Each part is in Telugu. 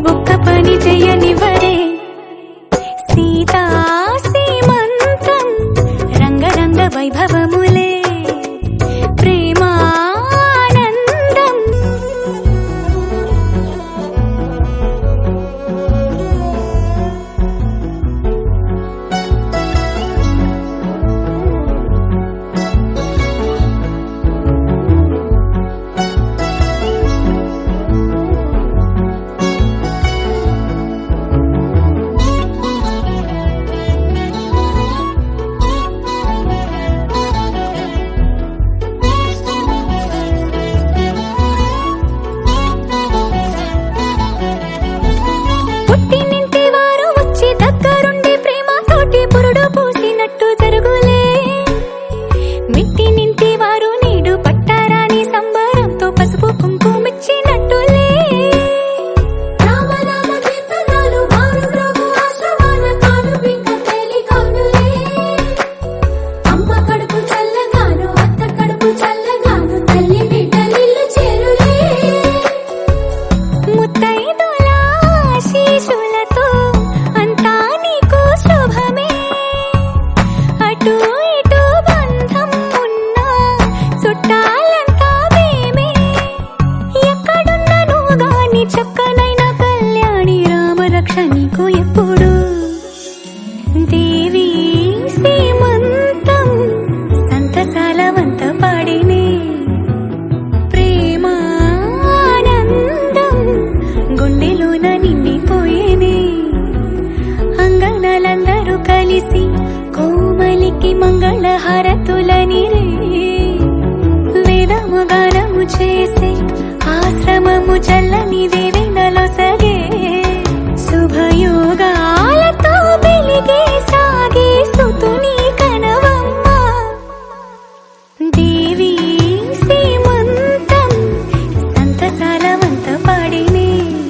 ఒక్క పని చెయ్యనివ్వరే సీతా సీమంతం రంగరంగ వైభవములే ప్రేమానందం పుట్టినింటి వారు వచ్చి దగ్గరుండి ప్రేమ తోటి పురుడు పూసినట్టు జరుగులే మిట్టినింటి వారు నీడు పట్టారాని సంబరంతో పసుపు కుంకుమిచ్చినట్టులే రామనామ కీర్తనలు మారు మ్రోగు ఆశ్రమాన కాను పింక తేలి కౌనులే అమ్మ కడుపు చల్లగాను అత్త కడుపు చల్లగాను తల్లి బిడ్డలిల్లు చేరులే ముత్తైదుల ఆశీషులతో అంతా నీకు శుభమే అటు ఇటు బంధం ఉన్నా చుట్టాలంతా మేమే ఎక్కడున్నా నువ్వు గాని చక్కనైన కళ్యాణి రామరక్ష నీకు ఎప్పుడు దేవి సీమంతం సంతసాల వంత పాడినే ప్రేమానందం గుండెలోన నిండిపోయేనే అంగనలందరూ కలిసి కోమలికి మంగళ హారతులని రే వేదము గానము చేసే ఆశ్రమము చల్లని దేవేందలో సగే శుభయోగాలతో వెలిగే సాగే సుతుని కనవమ్మ దేవి సీమంతం సంతసాలవంత పాడినే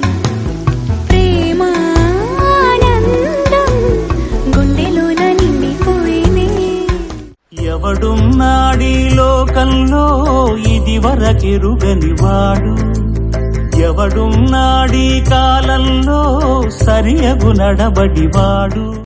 ప్రేమానందం గుండెలోన నిండిపోయినే ఎవడున్నాడీ లోకంలో ఇది వరకెరుగని వాడు ఎవడున్నాడీ కాలంలో సరియగు నడబడివాడు